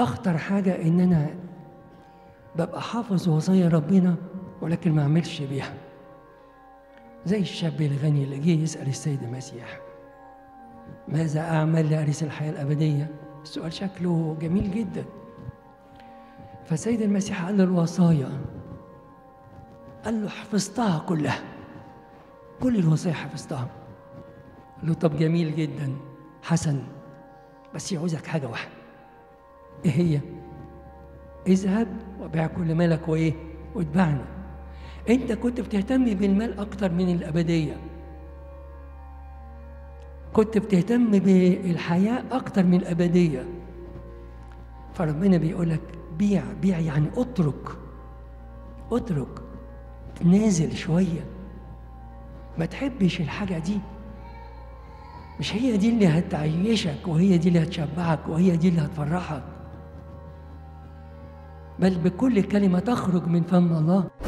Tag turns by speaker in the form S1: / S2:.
S1: اخطر حاجه ان انا ببقى حافظ وصايا ربنا ولكن ما اعملش بيها زي الشاب الغني اللي جه يسال السيد المسيح ماذا اعمل لارث الحياه الابديه السؤال شكله جميل جدا فالسيد المسيح قال له الوصايا قال له حفظتها كلها كل الوصايا حفظتها قال له طب جميل جدا حسن بس يعوزك حاجه واحده ايه هي اذهب وبيع كل مالك وايه واتبعني انت كنت بتهتم بالمال اكتر من الابديه كنت بتهتم بالحياه اكتر من الابديه فربنا بيقول لك بيع بيع يعني اترك اترك نازل شويه ما تحبش الحاجه دي مش هي دي اللي هتعيشك وهي دي اللي هتشبعك وهي دي اللي هتفرحك بل بكل كلمه تخرج من فم الله